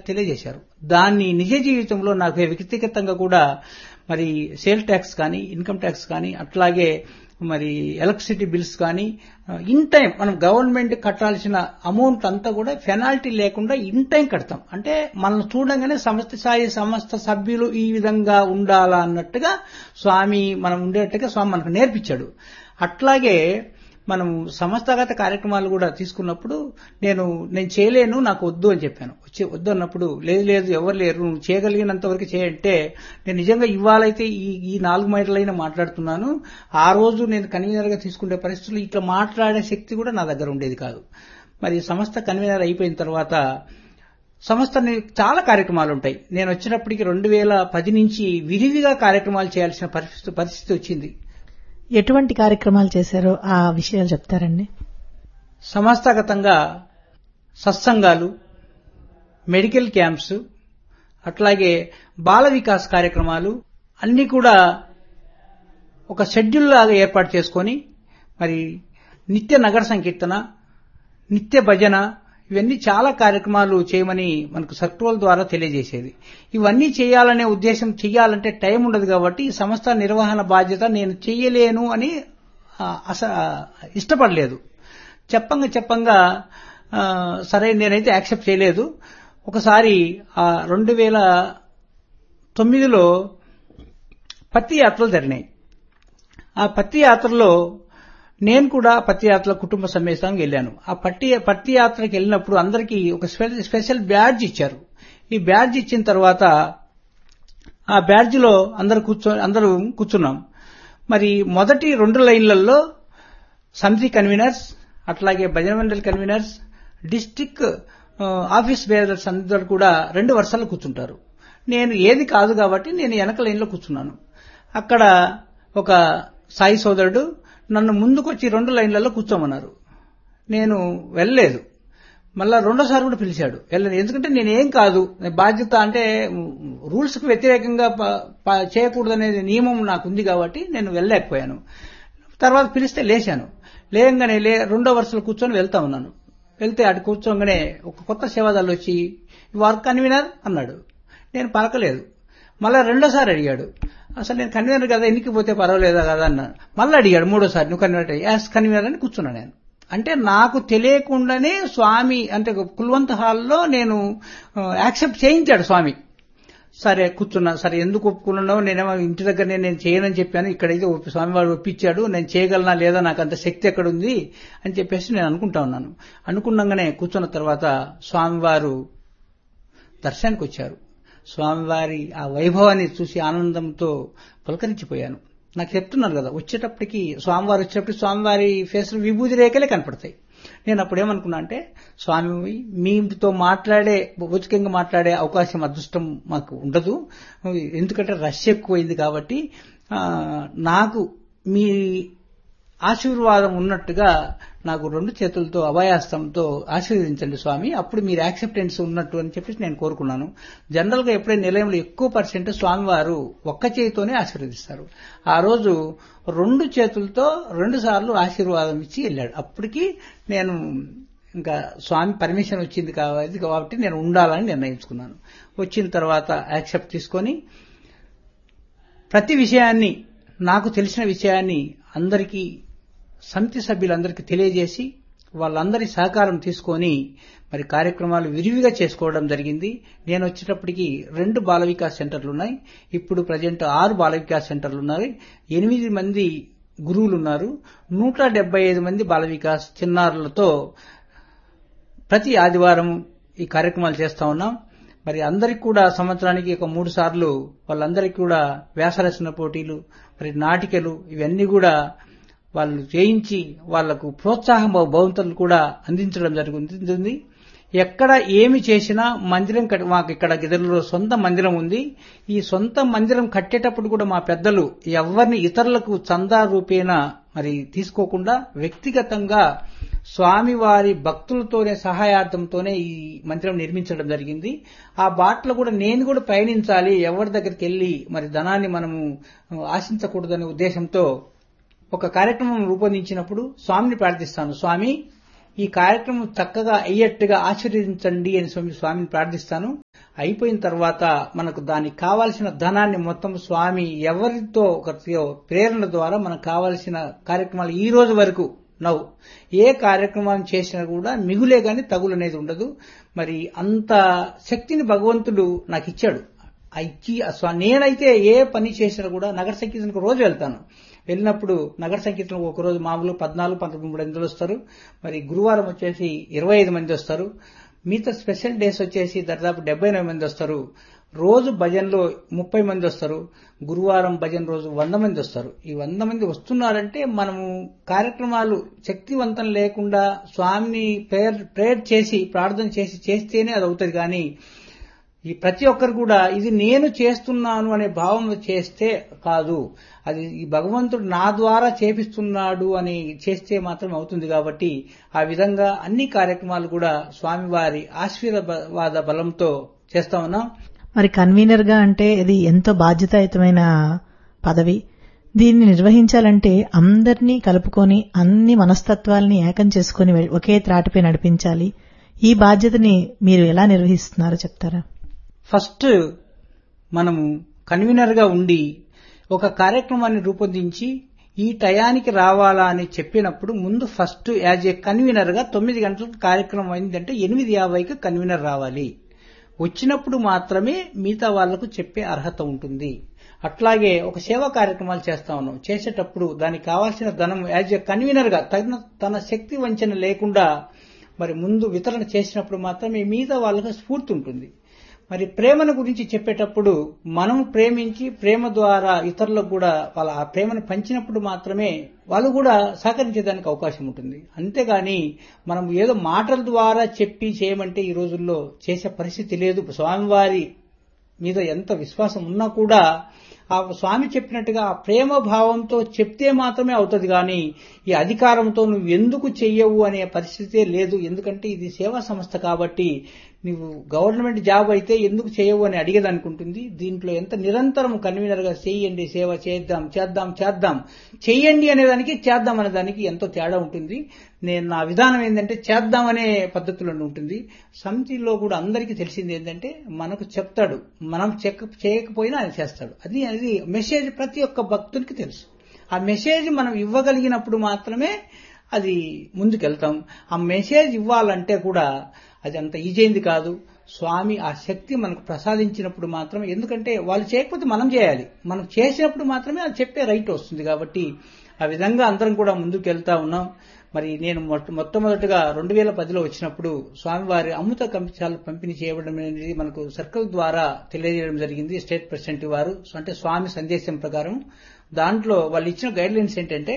తెలియజేశారు దాన్ని నిజ జీవితంలో నాకు వ్యక్తిగతంగా కూడా మరి సేల్ ట్యాక్స్ కానీ ఇన్కమ్ ట్యాక్స్ కానీ అట్లాగే మరి ఎలక్ట్రిసిటీ బిల్స్ కానీ ఇన్ టైం మనం గవర్నమెంట్ కట్టాల్సిన అమౌంట్ అంతా కూడా పెనాల్టీ లేకుండా ఇన్ టైం కడతాం అంటే మనం చూడంగానే సంస్థ స్థాయి సంస్థ సభ్యులు ఈ విధంగా ఉండాలా అన్నట్టుగా స్వామి మనం ఉండేట్టుగా స్వామి మనకు నేర్పించాడు అట్లాగే మనం సంస్థాగత కార్యక్రమాలు కూడా తీసుకున్నప్పుడు నేను నేను చేయలేను నాకు వద్దు అని చెప్పాను వచ్చి వద్దు అన్నప్పుడు లేదు లేదు ఎవరు లేరు నువ్వు చేయగలిగినంత వరకు చేయంటే నేను నిజంగా ఇవాళైతే ఈ ఈ నాలుగు మైళ్ళైనా మాట్లాడుతున్నాను ఆ రోజు నేను కన్వీనర్గా తీసుకునే పరిస్థితులు ఇట్లా మాట్లాడే శక్తి కూడా నా దగ్గర ఉండేది కాదు మరి సంస్థ కన్వీనర్ అయిపోయిన తర్వాత సంస్థ చాలా కార్యక్రమాలు ఉంటాయి నేను వచ్చినప్పటికి రెండు వేల పది నుంచి విరివిగా కార్యక్రమాలు చేయాల్సిన పరిస్థితి పరిస్థితి వచ్చింది ఎటువంటి కార్యక్రమాలు చేశారో ఆ విషయాలు చెప్తారండి సంస్థాగతంగా సత్సంగాలు మెడికల్ క్యాంప్స్ అట్లాగే బాల వికాస్ కార్యక్రమాలు అన్ని కూడా ఒక షెడ్యూల్ లాగా ఏర్పాటు చేసుకొని మరి నిత్య నగర సంకీర్తన నిత్య భజన ఇవన్నీ చాలా కార్యక్రమాలు చేయమని మనకు సర్కులర్ ద్వారా తెలియజేసేది ఇవన్నీ చేయాలనే ఉద్దేశం చేయాలంటే టైం ఉండదు కాబట్టి ఈ సంస్థ నిర్వహణ బాధ్యత నేను చెయ్యలేను అని అస ఇష్టపడలేదు చెప్పంగా చెప్పంగా సరే నేనైతే యాక్సెప్ట్ చేయలేదు ఒకసారి ఆ రెండు వేల తొమ్మిదిలో పత్తి యాత్రలు జరిగినాయి ఆ పత్తి యాత్రలో నేను కూడా పత్తి యాత్ర కుటుంబ సమేతంగా వెళ్ళాను ఆ పట్టి పత్తి యాత్రకి వెళ్ళినప్పుడు అందరికీ ఒక స్పెషల్ బ్యాడ్జ్ ఇచ్చారు ఈ బ్యాడ్జ్ ఇచ్చిన తర్వాత ఆ బ్యాడ్జ్లో అందరు కూర్చో అందరూ కూర్చున్నాం మరి మొదటి రెండు లైన్లలో సమితి కన్వీనర్స్ అట్లాగే భజన మండలి కన్వీనర్స్ డిస్టిక్ ఆఫీస్ బేరర్స్ అందరూ కూడా రెండు వరుసలు కూర్చుంటారు నేను ఏది కాదు కాబట్టి నేను వెనక లైన్లో కూర్చున్నాను అక్కడ ఒక సాయి సోదరుడు నన్ను ముందుకొచ్చి రెండు లైన్లలో కూర్చోమన్నారు నేను వెళ్ళలేదు మళ్ళా రెండోసారి కూడా పిలిచాడు వెళ్ళలేదు ఎందుకంటే నేనేం కాదు బాధ్యత అంటే రూల్స్కి వ్యతిరేకంగా చేయకూడదనేది నియమం నాకు ఉంది కాబట్టి నేను వెళ్ళలేకపోయాను తర్వాత పిలిస్తే లేచాను లేయంగానే లే రెండో వరుసలో కూర్చొని వెళ్తా ఉన్నాను వెళ్తే అటు కూర్చోగానే ఒక కొత్త సేవాదాలు వచ్చి వారు కన్వీనర్ అన్నాడు నేను పలకలేదు మళ్ళా రెండోసారి అడిగాడు అసలు నేను కన్వీనర్ కదా ఎన్నికి పోతే పర్వాలేదా కదా అన్న మళ్ళీ అడిగాడు మూడోసారి నువ్వు కన్వీనర్ యాస్ కన్వీనర్ అని కూర్చున్నాను నేను అంటే నాకు తెలియకుండానే స్వామి అంటే కుల్వంత్ హాల్లో నేను యాక్సెప్ట్ చేయించాడు స్వామి సరే కూర్చున్నా సరే ఎందుకు ఒప్పుకున్నావు నేనేమో ఇంటి దగ్గర నేను చేయనని చెప్పాను ఇక్కడైతే స్వామివారు ఒప్పించాడు నేను చేయగలనా లేదా నాకు అంత శక్తి ఎక్కడుంది అని చెప్పేసి నేను అనుకుంటా ఉన్నాను అనుకున్నాగానే కూర్చున్న తర్వాత స్వామివారు దర్శనానికి వచ్చారు స్వామివారి ఆ వైభవాన్ని చూసి ఆనందంతో పులకరించిపోయాను నాకు చెప్తున్నారు కదా వచ్చేటప్పటికి స్వామివారు వచ్చేటప్పుడు స్వామివారి ఫేస్లో విభూతి రేఖలే కనపడతాయి నేను అప్పుడేమనుకున్నా అంటే స్వామి మీతో మాట్లాడే భౌతికంగా మాట్లాడే అవకాశం అదృష్టం మాకు ఉండదు ఎందుకంటే రష్ ఎక్కువైంది కాబట్టి నాకు మీ ఆశీర్వాదం ఉన్నట్టుగా నాకు రెండు చేతులతో అభయాస్తంతో ఆశీర్వదించండి స్వామి అప్పుడు మీరు యాక్సెప్టెన్స్ ఉన్నట్టు అని చెప్పేసి నేను కోరుకున్నాను జనరల్ గా ఎప్పుడైనా నిలయంలో ఎక్కువ పర్సెంట్ స్వామివారు ఒక్క చేతితోనే ఆశీర్వదిస్తారు ఆ రోజు రెండు చేతులతో రెండు సార్లు ఆశీర్వాదం ఇచ్చి వెళ్ళాడు అప్పటికి నేను ఇంకా స్వామి పర్మిషన్ వచ్చింది కాబట్టి కాబట్టి నేను ఉండాలని నిర్ణయించుకున్నాను వచ్చిన తర్వాత యాక్సెప్ట్ తీసుకొని ప్రతి విషయాన్ని నాకు తెలిసిన విషయాన్ని అందరికీ సమితి సభ్యులందరికీ తెలియజేసి వాళ్ళందరి సహకారం తీసుకొని మరి కార్యక్రమాలు విరివిగా చేసుకోవడం జరిగింది నేను వచ్చేటప్పటికి రెండు బాల వికాస్ సెంటర్లు ఉన్నాయి ఇప్పుడు ప్రజెంట్ ఆరు బాల వికాస్ సెంటర్లు ఉన్నాయి ఎనిమిది మంది గురువులు ఉన్నారు నూట డెబ్బై ఐదు మంది బాల వికాస్ చిన్నారులతో ప్రతి ఆదివారం ఈ కార్యక్రమాలు చేస్తా ఉన్నాం మరి అందరికి కూడా సంవత్సరానికి ఒక మూడు సార్లు వాళ్ళందరికీ కూడా వ్యాసరచన పోటీలు మరి నాటికలు ఇవన్నీ కూడా వాళ్ళు చేయించి వాళ్లకు ప్రోత్సాహం బహుమతులు కూడా అందించడం జరుగుతుంది ఎక్కడ ఏమి చేసినా మందిరం మాకు ఇక్కడ గిదర్లో సొంత మందిరం ఉంది ఈ సొంత మందిరం కట్టేటప్పుడు కూడా మా పెద్దలు ఎవరిని ఇతరులకు చందా రూపేణ మరి తీసుకోకుండా వ్యక్తిగతంగా స్వామివారి భక్తులతోనే సహాయార్థంతోనే ఈ మందిరం నిర్మించడం జరిగింది ఆ బాటలో కూడా నేను కూడా పయనించాలి ఎవరి దగ్గరికి వెళ్లి మరి ధనాన్ని మనము ఆశించకూడదనే ఉద్దేశంతో ఒక కార్యక్రమం రూపొందించినప్పుడు స్వామిని ప్రార్థిస్తాను స్వామి ఈ కార్యక్రమం చక్కగా అయ్యేట్టుగా ఆశీర్వదించండి అని స్వామి స్వామిని ప్రార్థిస్తాను అయిపోయిన తర్వాత మనకు దానికి కావాల్సిన ధనాన్ని మొత్తం స్వామి ఎవరితో ఒక ప్రేరణ ద్వారా మనకు కావాల్సిన కార్యక్రమాలు ఈ రోజు వరకు నవ్వు ఏ కార్యక్రమం చేసినా కూడా మిగులే గాని తగులు అనేది ఉండదు మరి అంత శక్తిని భగవంతుడు నాకు ఇచ్చాడు ఆ ఇచ్చి ఆ స్వా- నేనైతే ఏ పని చేసినా కూడా నగర సంకీర్తనకు రోజు వెళ్తాను వెళ్ళినప్పుడు నగర సంకీర్తన ఒక రోజు మామూలు పద్నాలుగు పంతొమ్మిది మూడు మంది వస్తారు మరి గురువారం వచ్చేసి ఇరవై ఐదు మంది వస్తారు మిగతా స్పెషల్ డేస్ వచ్చేసి దాదాపు డెబ్బై ఎనిమిది మంది వస్తారు రోజు భజన్లో ముప్పై మంది వస్తారు గురువారం భజన్ రోజు వంద మంది వస్తారు ఈ వంద మంది వస్తున్నారంటే మనము కార్యక్రమాలు శక్తివంతం లేకుండా స్వామిని ప్రేయర్ ప్రేయర్ చేసి ప్రార్థన చేసి చేస్తేనే అది అవుతుంది కానీ ఈ ప్రతి ఒక్కరు కూడా ఇది నేను చేస్తున్నాను అనే భావం చేస్తే కాదు అది ఈ భగవంతుడు నా ద్వారా చేపిస్తున్నాడు అని చేస్తే మాత్రం అవుతుంది కాబట్టి ఆ విధంగా అన్ని కార్యక్రమాలు కూడా స్వామివారి ఆశీర్వాద బలంతో చేస్తా ఉన్నాం మరి కన్వీనర్ గా అంటే ఇది ఎంతో బాధ్యతాయుతమైన పదవి దీన్ని నిర్వహించాలంటే అందరినీ కలుపుకొని అన్ని మనస్తత్వాల్ని ఏకం చేసుకుని వె- ఒకే త్రాటిపై నడిపించాలి ఈ బాధ్యతని మీరు ఎలా నిర్వహిస్తున్నారో చెప్తారా ఫస్ట్ మనము కన్వీనర్ గా ఉండి ఒక కార్యక్రమాన్ని రూపొందించి ఈ టయానికి రావాలా అని చెప్పినప్పుడు ముందు ఫస్ట్ యాజ్ ఏ కన్వీనర్ గా తొమ్మిది గంటలకు కార్యక్రమం అయిందంటే ఎనిమిది యాభైకి కన్వీనర్ రావాలి వచ్చినప్పుడు మాత్రమే మిగతా వాళ్లకు చెప్పే అర్హత ఉంటుంది అట్లాగే ఒక సేవా కార్యక్రమాలు చేస్తా ఉన్నాం చేసేటప్పుడు దానికి కావాల్సిన ధనం యాజ్ ఏ కన్వీనర్ గా తగిన తన శక్తి వంచన లేకుండా మరి ముందు వితరణ చేసినప్పుడు మాత్రమే మిగతా వాళ్ళకు స్ఫూర్తి ఉంటుంది మరి ప్రేమను గురించి చెప్పేటప్పుడు మనం ప్రేమించి ప్రేమ ద్వారా ఇతరులకు కూడా వాళ్ళ ఆ ప్రేమను పంచినప్పుడు మాత్రమే వాళ్ళు కూడా సహకరించేదానికి అవకాశం ఉంటుంది అంతేగాని మనం ఏదో మాటల ద్వారా చెప్పి చేయమంటే ఈ రోజుల్లో చేసే పరిస్థితి లేదు స్వామివారి మీద ఎంత విశ్వాసం ఉన్నా కూడా ఆ స్వామి చెప్పినట్టుగా ఆ ప్రేమ భావంతో చెప్తే మాత్రమే అవుతుంది కానీ ఈ అధికారంతో నువ్వు ఎందుకు చెయ్యవు అనే పరిస్థితే లేదు ఎందుకంటే ఇది సేవా సంస్థ కాబట్టి నువ్వు గవర్నమెంట్ జాబ్ అయితే ఎందుకు చేయవు అని అడిగేదనుకుంటుంది దీంట్లో ఎంత నిరంతరం కన్వీనర్ గా చేయండి సేవ చేద్దాం చేద్దాం చేద్దాం చెయ్యండి అనేదానికి చేద్దాం అనే దానికి ఎంతో తేడా ఉంటుంది నేను నా విధానం ఏంటంటే చేద్దాం అనే పద్ధతిలో ఉంటుంది సమితిలో కూడా అందరికీ తెలిసింది ఏంటంటే మనకు చెప్తాడు మనం చెక్క చేయకపోయినా ఆయన చేస్తాడు అది అది మెసేజ్ ప్రతి ఒక్క భక్తునికి తెలుసు ఆ మెసేజ్ మనం ఇవ్వగలిగినప్పుడు మాత్రమే అది ముందుకెళ్తాం ఆ మెసేజ్ ఇవ్వాలంటే కూడా అది అంత ఈజైంది కాదు స్వామి ఆ శక్తి మనకు ప్రసాదించినప్పుడు మాత్రమే ఎందుకంటే వాళ్ళు చేయకపోతే మనం చేయాలి మనం చేసినప్పుడు మాత్రమే అది చెప్పే రైట్ వస్తుంది కాబట్టి ఆ విధంగా అందరం కూడా ముందుకు వెళ్తా ఉన్నాం మరి నేను మొట్ట- మొట్టమొదటిగా రెండు వేల పదిలో వచ్చినప్పుడు స్వామివారి అమృత కంపిచాలు పంపిణీ చేయడం అనేది మనకు సర్కిల్ ద్వారా తెలియజేయడం జరిగింది స్టేట్ ప్రెసిడెంట్ వారు అంటే స్వామి సందేశం ప్రకారం దాంట్లో వాళ్ళు ఇచ్చిన గైడ్ లైన్స్ ఏంటంటే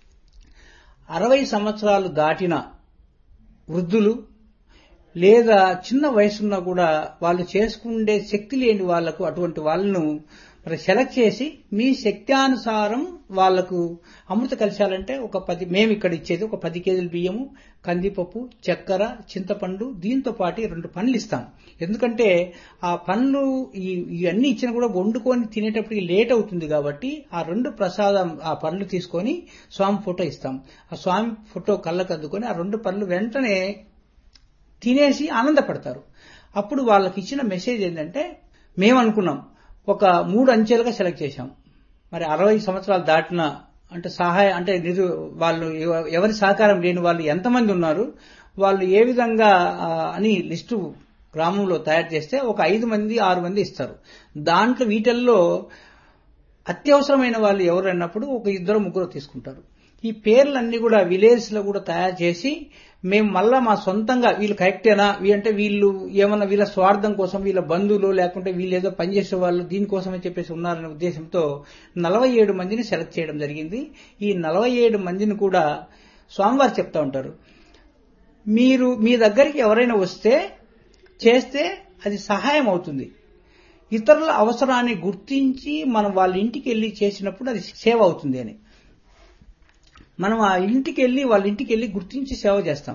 అరవై సంవత్సరాలు దాటిన వృద్ధులు లేదా చిన్న వయసున్నా కూడా వాళ్ళు చేసుకుండే శక్తి లేని వాళ్లకు అటువంటి వాళ్ళను మరి సెలెక్ట్ చేసి మీ శక్త్యానుసారం వాళ్లకు అమృత కలశాలంటే ఒక పది మేము ఇక్కడ ఇచ్చేది ఒక పది కేజీల బియ్యము కందిపప్పు చక్కెర చింతపండు దీంతో పాటు రెండు పండ్లు ఇస్తాం ఎందుకంటే ఆ పండ్లు ఈ ఇవన్నీ ఇచ్చినా కూడా వండుకొని తినేటప్పటికి లేట్ అవుతుంది కాబట్టి ఆ రెండు ప్రసాదం ఆ పండ్లు తీసుకొని స్వామి ఫోటో ఇస్తాం ఆ స్వామి ఫోటో కళ్ళకు అద్దుకొని ఆ రెండు పండ్లు వెంటనే తినేసి ఆనందపడతారు అప్పుడు వాళ్ళకి ఇచ్చిన మెసేజ్ ఏంటంటే మేము అనుకున్నాం ఒక మూడు అంచెలుగా సెలెక్ట్ చేశాం మరి అరవై సంవత్సరాలు దాటిన అంటే సహాయ అంటే నిరు వాళ్ళు ఎవ- ఎవరి సహకారం లేని వాళ్ళు ఎంతమంది ఉన్నారు వాళ్ళు ఏ విధంగా ఆ, అని లిస్టు గ్రామంలో తయారు చేస్తే ఒక ఐదు మంది ఆరు మంది ఇస్తారు దాంట్లో వీటిల్లో అత్యవసరమైన వాళ్ళు ఎవరు అన్నప్పుడు ఒక ఇద్దరు ముగ్గురు తీసుకుంటారు ఈ పేర్లన్నీ కూడా విలేజ్ లో కూడా తయారు చేసి మేము మళ్ళా మా సొంతంగా వీళ్ళు కరెక్టేనా వీ- అంటే వీళ్ళు ఏమన్నా వీళ్ళ స్వార్థం కోసం వీళ్ళ బంధువులు లేకుంటే వీళ్ళు ఏదో పనిచేసే వాళ్ళు దీనికోసమని చెప్పేసి ఉన్నారనే ఉద్దేశంతో నలభై ఏడు మందిని సెలెక్ట్ చేయడం జరిగింది ఈ నలభై ఏడు మందిని కూడా స్వామివారు చెప్తా ఉంటారు మీరు మీ దగ్గరికి ఎవరైనా వస్తే చేస్తే అది సహాయం అవుతుంది ఇతరుల అవసరాన్ని గుర్తించి మనం వాళ్ళ ఇంటికి వెళ్ళి చేసినప్పుడు అది సేవ అవుతుంది అని మనం ఆ ఇంటికి వెళ్ళి వాళ్ళ ఇంటికి వెళ్ళి గుర్తించి సేవ చేస్తాం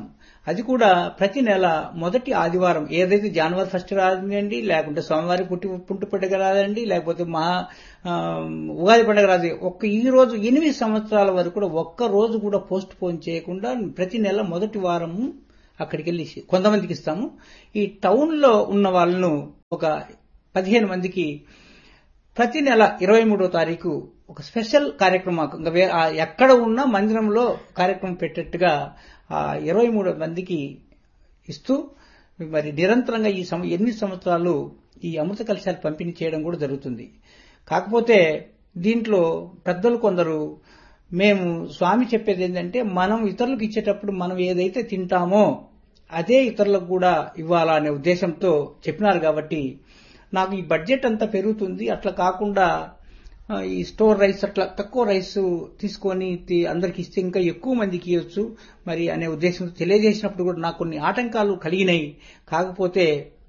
అది కూడా ప్రతి నెల మొదటి ఆదివారం ఏదైతే జనవరి ఫస్ట్ రాదండి లేకుంటే సోమవారం పుట్టి పుట్టు పండుగ రాదండి లేకపోతే మహా ఆ, ఉగాది పండుగ రాదు ఒక్క ఈ రోజు ఎనిమిది సంవత్సరాల వరకు కూడా ఒక్క రోజు కూడా పోస్ట్ పోన్ చేయకుండా ప్రతి నెల మొదటి వారము అక్కడికి వెళ్ళి కొంతమందికి ఇస్తాము ఈ టౌన్ లో ఉన్న వాళ్ళను ఒక పదిహేను మందికి ప్రతి నెల ఇరవై మూడో తారీఖు ఒక స్పెషల్ కార్యక్రమం ఇంకా వే- ఆ ఎక్కడ ఉన్నా మందిరంలో కార్యక్రమం పెట్టేట్టుగా ఆ ఇరవై మూడు మందికి ఇస్తూ మరి నిరంతరంగా ఈ సం- ఎనిమిది సంవత్సరాలు ఈ అమృత కలశాలు పంపిణీ చేయడం కూడా జరుగుతుంది కాకపోతే దీంట్లో పెద్దలు కొందరు మేము స్వామి చెప్పేది ఏంటంటే మనం ఇతరులకు ఇచ్చేటప్పుడు మనం ఏదైతే తింటామో అదే ఇతరులకు కూడా ఇవ్వాలా అనే ఉద్దేశంతో చెప్పినారు కాబట్టి నాకు ఈ బడ్జెట్ అంతా పెరుగుతుంది అట్లా కాకుండా ఆ, ఈ స్టోర్ రైస్ అట్లా తక్కువ రైస్ తీసుకొని తి- అందరికి ఇస్తే ఇంకా ఎక్కువ మందికి ఇవ్వచ్చు మరి అనే ఉద్దేశంతో తెలియజేసినప్పుడు కూడా నాకు కొన్ని ఆటంకాలు కలిగినాయి కాకపోతే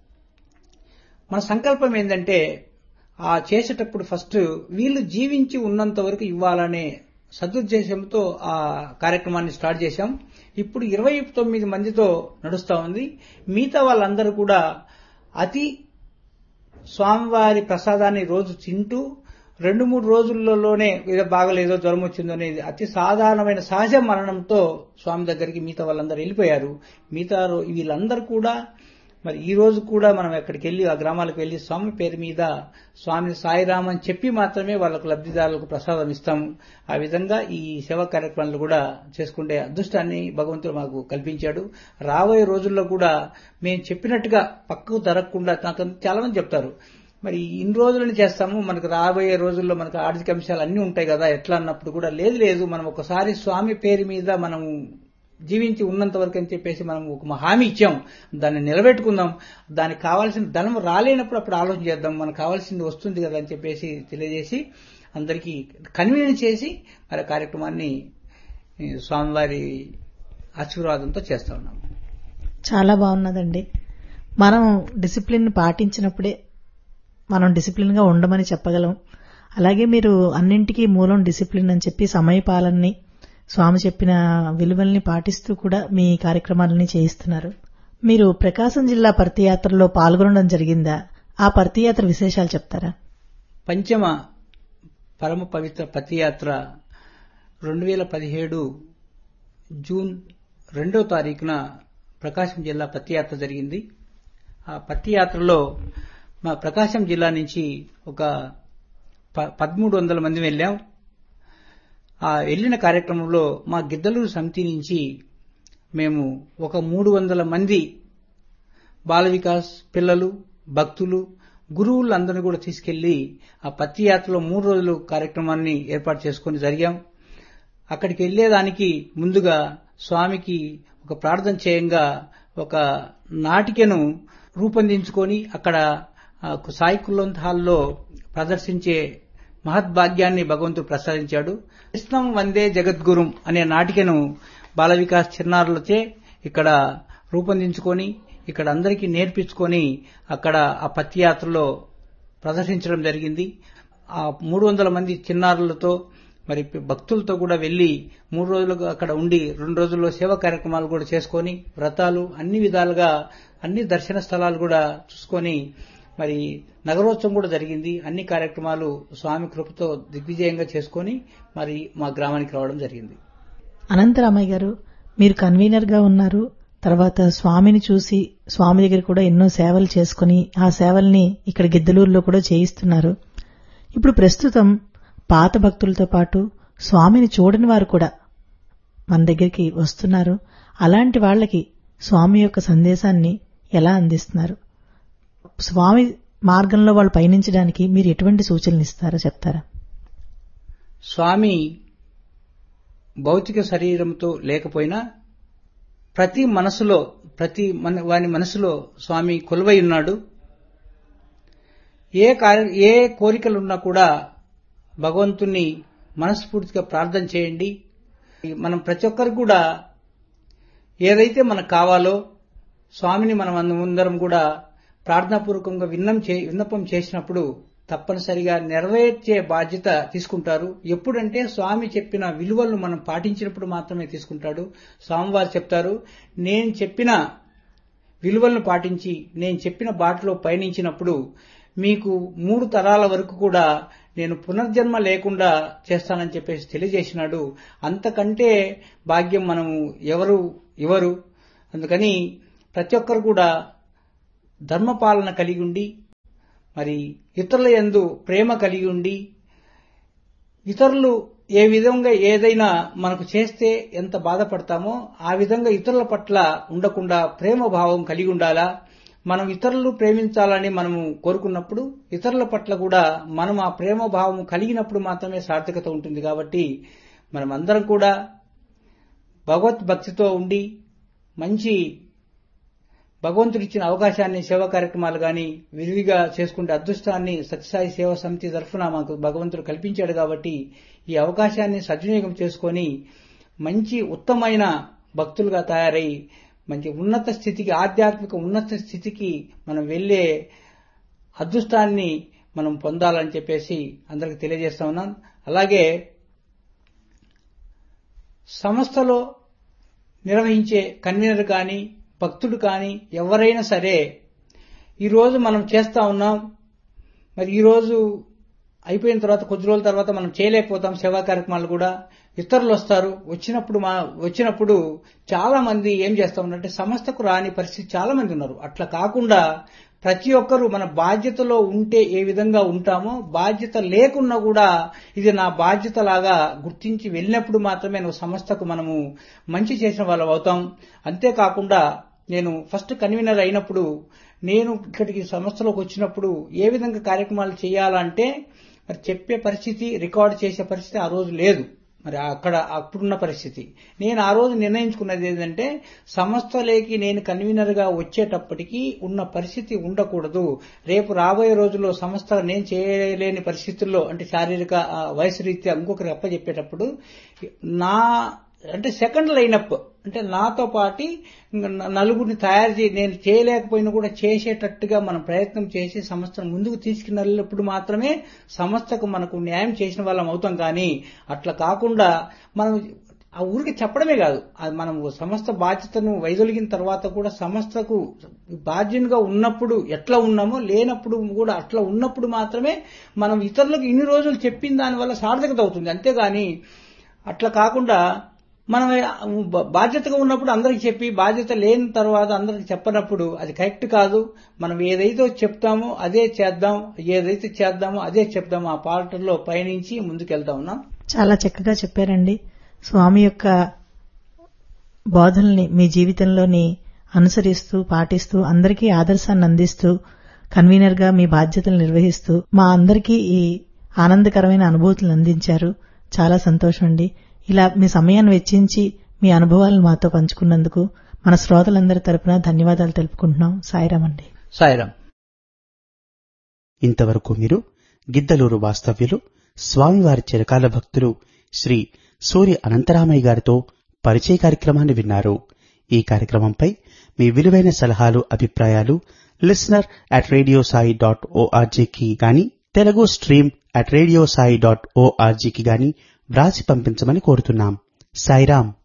మన సంకల్పం ఏంటంటే ఆ చేసేటప్పుడు ఫస్ట్ వీళ్ళు జీవించి ఉన్నంత వరకు ఇవ్వాలనే సదుద్దేశంతో ఆ కార్యక్రమాన్ని స్టార్ట్ చేశాం ఇప్పుడు ఇరవై తొమ్మిది మందితో నడుస్తా ఉంది మిగతా వాళ్ళందరూ కూడా అతి స్వామివారి ప్రసాదాన్ని రోజు తింటూ రెండు మూడు రోజులలోనే ఏదో బాగలేదో జ్వరం వచ్చిందో అనేది అతి సాధారణమైన సహజ మరణంతో స్వామి దగ్గరికి మిగతా వాళ్ళందరూ వెళ్ళిపోయారు మిగతా రో- వీళ్ళందరూ కూడా మరి ఈ రోజు కూడా మనం ఎక్కడికి వెళ్ళి ఆ గ్రామాలకు వెళ్ళి స్వామి పేరు మీద స్వామి సాయిరామ్ అని చెప్పి మాత్రమే వాళ్ళకు లబ్ధిదారులకు ప్రసాదం ఇస్తాము ఆ విధంగా ఈ సేవా కార్యక్రమాలు కూడా చేసుకుంటే అదృష్టాన్ని భగవంతుడు మాకు కల్పించాడు రాబోయే రోజుల్లో కూడా మేము చెప్పినట్టుగా పక్కకు జరగకుండా నాకు చాలా మంది చెప్తారు మరి ఇన్ని రోజులని చేస్తాము మనకు రాబోయే రోజుల్లో మనకు ఆర్థిక అంశాలు అన్నీ ఉంటాయి కదా ఎట్లా అన్నప్పుడు కూడా లేదు లేదు మనం ఒకసారి స్వామి పేరు మీద మనము జీవించి ఉన్నంత వరకు అని చెప్పేసి మనం ఒక హామీ ఇచ్చాం దాన్ని నిలబెట్టుకుందాం దానికి కావాల్సిన ధనం రాలేనప్పుడు అప్పుడు ఆలోచన చేద్దాం మనకు కావాల్సింది వస్తుంది కదా అని చెప్పేసి తెలియజేసి అందరికీ కన్వీనియన్స్ చేసి మరి ఆ కార్యక్రమాన్ని ఈ స్వామివారి ఆశీర్వాదంతో చేస్తా ఉన్నాం చాలా బాగున్నదండి మనం డిసిప్లిన్ పాటించినప్పుడే మనం డిసిప్లిన్ గా ఉండమని చెప్పగలం అలాగే మీరు అన్నింటికీ మూలం డిసిప్లిన్ అని చెప్పి సమయపాలనని స్వామి చెప్పిన విలువల్ని పాటిస్తూ కూడా మీ కార్యక్రమాలని చేయిస్తున్నారు మీరు ప్రకాశం జిల్లా పర్తియాత్రలో పాల్గొనడం జరిగిందా ఆ పర్తియాత్ర విశేషాలు చెప్తారా పంచమ పరమ పవిత్ర పతియాత్ర రెండు వేల పదిహేడు జూన్ రెండో తారీఖున ప్రకాశం జిల్లా పత్తియాత్ర జరిగింది ఆ పత్తియాత్రలో మా ప్రకాశం జిల్లా నుంచి ఒక ప- పదమూడు వందల మంది వెళ్ళాం ఆ వెళ్ళిన కార్యక్రమంలో మా గిద్దలూరు సమితి నుంచి మేము ఒక మూడు వందల మంది బాల వికాస్ పిల్లలు భక్తులు గురువులందరినీ కూడా తీసుకెళ్లి ఆ పత్తి యాత్రలో మూడు రోజులు కార్యక్రమాన్ని ఏర్పాటు చేసుకుని జరిగాం అక్కడికి వెళ్లేదానికి ముందుగా స్వామికి ఒక ప్రార్థన చేయంగా ఒక నాటికను రూపొందించుకొని అక్కడ ఆ, సాయి కుల్లంత్ హాల్లో ప్రదర్శించే మహద్భాగ్యాన్ని భగవంతుడు ప్రసాదించాడు కృష్ణం వందే జగద్గురుం అనే నాటికను బాల వికాస్ చిన్నారులచే ఇక్కడ రూపొందించుకొని ఇక్కడ అందరికీ నేర్పించుకొని అక్కడ ఆ పత్తి యాత్రలో ప్రదర్శించడం జరిగింది ఆ మూడు వందల మంది చిన్నారులతో మరి భక్తులతో కూడా వెళ్లి మూడు రోజులు అక్కడ ఉండి రెండు రోజుల్లో సేవా కార్యక్రమాలు కూడా చేసుకొని వ్రతాలు అన్ని విధాలుగా అన్ని దర్శన స్థలాలు కూడా చూసుకొని మరి నగరోత్సవం కూడా జరిగింది అన్ని కార్యక్రమాలు స్వామి కృపతో దిగ్విజయంగా చేసుకొని మరి మా గ్రామానికి రావడం జరిగింది అనంతరామయ్య గారు మీరు కన్వీనర్ గా ఉన్నారు తర్వాత స్వామిని చూసి స్వామి దగ్గర కూడా ఎన్నో సేవలు చేసుకుని ఆ సేవల్ని ఇక్కడ గిద్దలూరులో కూడా చేయిస్తున్నారు ఇప్పుడు ప్రస్తుతం పాత భక్తులతో పాటు స్వామిని చూడని వారు కూడా మన దగ్గరికి వస్తున్నారు అలాంటి వాళ్ళకి స్వామి యొక్క సందేశాన్ని ఎలా అందిస్తున్నారు స్వామి మార్గంలో వాళ్ళు పయనించడానికి మీరు ఎటువంటి సూచనలు ఇస్తారో చెప్తారా స్వామి భౌతిక శరీరంతో లేకపోయినా ప్రతి మనసులో ప్రతి మన వాని మనసులో స్వామి కొలువై ఉన్నాడు ఏ కార్య ఏ కోరికలున్నా కూడా భగవంతుణ్ణి మనస్ఫూర్తిగా ప్రార్థన చేయండి మనం ప్రతి ఒక్కరికి కూడా ఏదైతే మనకు కావాలో స్వామిని మనం అందరం కూడా ప్రార్థనాపూర్వకంగా విన్నం చే విన్నపం చేసినప్పుడు తప్పనిసరిగా నెరవేర్చే బాధ్యత తీసుకుంటారు ఎప్పుడంటే స్వామి చెప్పిన విలువలను మనం పాటించినప్పుడు మాత్రమే తీసుకుంటాడు స్వామివారు చెప్తారు నేను చెప్పిన విలువలను పాటించి నేను చెప్పిన బాటలో పయనించినప్పుడు మీకు మూడు తరాల వరకు కూడా నేను పునర్జన్మ లేకుండా చేస్తానని చెప్పేసి తెలియజేసినాడు అంతకంటే భాగ్యం మనము ఎవరు ఇవ్వరు అందుకని ప్రతి ఒక్కరు కూడా ధర్మపాలన కలిగి ఉండి మరి ఇతరుల యందు ప్రేమ కలిగి ఉండి ఇతరులు ఏ విధంగా ఏదైనా మనకు చేస్తే ఎంత బాధపడతామో ఆ విధంగా ఇతరుల పట్ల ఉండకుండా ప్రేమ భావం కలిగి ఉండాలా మనం ఇతరులు ప్రేమించాలని మనము కోరుకున్నప్పుడు ఇతరుల పట్ల కూడా మనం ఆ ప్రేమ భావం కలిగినప్పుడు మాత్రమే సార్థకత ఉంటుంది కాబట్టి మనం అందరం కూడా భగవద్భక్తితో ఉండి మంచి భగవంతుడిచ్చిన అవకాశాన్ని సేవా కార్యక్రమాలు గాని విరివిగా చేసుకుంటే అదృష్టాన్ని సత్యసాయి సేవా సమితి తరఫున మాకు భగవంతుడు కల్పించాడు కాబట్టి ఈ అవకాశాన్ని సద్వినియోగం చేసుకొని మంచి ఉత్తమైన భక్తులుగా తయారై మంచి ఉన్నత స్థితికి ఆధ్యాత్మిక ఉన్నత స్థితికి మనం వెళ్లే అదృష్టాన్ని మనం పొందాలని చెప్పేసి అందరికి తెలియజేస్తా ఉన్నాం అలాగే సంస్థలో నిర్వహించే కన్వీనర్ కానీ భక్తుడు కానీ ఎవరైనా సరే ఈరోజు మనం చేస్తా ఉన్నాం మరి ఈరోజు అయిపోయిన తర్వాత కొద్ది రోజుల తర్వాత మనం చేయలేకపోతాం సేవా కార్యక్రమాలు కూడా ఇతరులు వస్తారు వచ్చినప్పుడు మా వచ్చినప్పుడు చాలా మంది ఏం చేస్తా ఉన్నారంటే సంస్థకు రాని పరిస్థితి చాలా మంది ఉన్నారు అట్లా కాకుండా ప్రతి ఒక్కరూ మన బాధ్యతలో ఉంటే ఏ విధంగా ఉంటామో బాధ్యత లేకున్నా కూడా ఇది నా బాధ్యత లాగా గుర్తించి వెళ్ళినప్పుడు మాత్రమే నువ్వు సంస్థకు మనము మంచి చేసిన వాళ్ళం అవుతాం అంతేకాకుండా నేను ఫస్ట్ కన్వీనర్ అయినప్పుడు నేను ఇక్కడికి సంస్థలోకి వచ్చినప్పుడు ఏ విధంగా కార్యక్రమాలు చేయాలంటే మరి చెప్పే పరిస్థితి రికార్డు చేసే పరిస్థితి ఆ రోజు లేదు మరి అక్కడ అప్పుడున్న పరిస్థితి నేను ఆ రోజు నిర్ణయించుకున్నది ఏంటంటే సంస్థలోకి నేను కన్వీనర్ గా వచ్చేటప్పటికి ఉన్న పరిస్థితి ఉండకూడదు రేపు రాబోయే రోజుల్లో సంస్థ నేను చేయలేని పరిస్థితుల్లో అంటే శారీరక వయసు రీత్యా ఇంకొకరికి అప్పచెప్పేటప్పుడు నా అంటే సెకండ్ లైనప్ అంటే నాతో పాటి నలుగురిని తయారు చేసి నేను చేయలేకపోయినా కూడా చేసేటట్టుగా మనం ప్రయత్నం చేసి సంస్థను ముందుకు తీసుకున్నప్పుడు మాత్రమే సంస్థకు మనకు న్యాయం చేసిన వాళ్ళం అవుతాం కానీ అట్లా కాకుండా మనం ఆ ఊరికి చెప్పడమే కాదు మనం సంస్థ బాధ్యతను వైదొలిగిన తర్వాత కూడా సంస్థకు బాధ్యునిగా ఉన్నప్పుడు ఎట్లా ఉన్నామో లేనప్పుడు కూడా అట్లా ఉన్నప్పుడు మాత్రమే మనం ఇతరులకు ఇన్ని రోజులు చెప్పిన దానివల్ల సార్థకత అవుతుంది అంతేగాని అట్లా కాకుండా మనం బాధ్యతగా ఉన్నప్పుడు అందరికి చెప్పి బాధ్యత లేని తర్వాత అందరికి చెప్పనప్పుడు అది కరెక్ట్ కాదు మనం ఏదైతే చెప్తామో అదే చేద్దాం ఏదైతే చేద్దామో అదే చెప్దాం ఆ పాటల్లో పయనించి ముందుకెళ్తా ఉన్నాం చాలా చక్కగా చెప్పారండి స్వామి యొక్క బోధనల్ని మీ జీవితంలోని అనుసరిస్తూ పాటిస్తూ అందరికీ ఆదర్శాన్ని అందిస్తూ కన్వీనర్ గా మీ బాధ్యతలు నిర్వహిస్తూ మా అందరికీ ఈ ఆనందకరమైన అనుభూతులను అందించారు చాలా సంతోషం అండి ఇలా మీ సమయాన్ని వెచ్చించి మీ అనుభవాలను మాతో పంచుకున్నందుకు మన శ్రోతలందరి తరపున ధన్యవాదాలు తెలుపుకుంటున్నాం సాయిరామ్ అండి సాయిరామ్ ఇంతవరకు మీరు గిద్దలూరు వాస్తవ్యులు స్వామివారి చిరకాల భక్తులు శ్రీ సూర్య అనంతరామయ్య గారితో పరిచయ కార్యక్రమాన్ని విన్నారు ఈ కార్యక్రమంపై మీ విలువైన సలహాలు అభిప్రాయాలు listener at radio Sai dot ఓఆర్జీకి గాని Telugu stream at radio Sai dot ఓఆర్జీకి గాని వ్రాసి పంపించమని కోరుతున్నాం సాయిరాం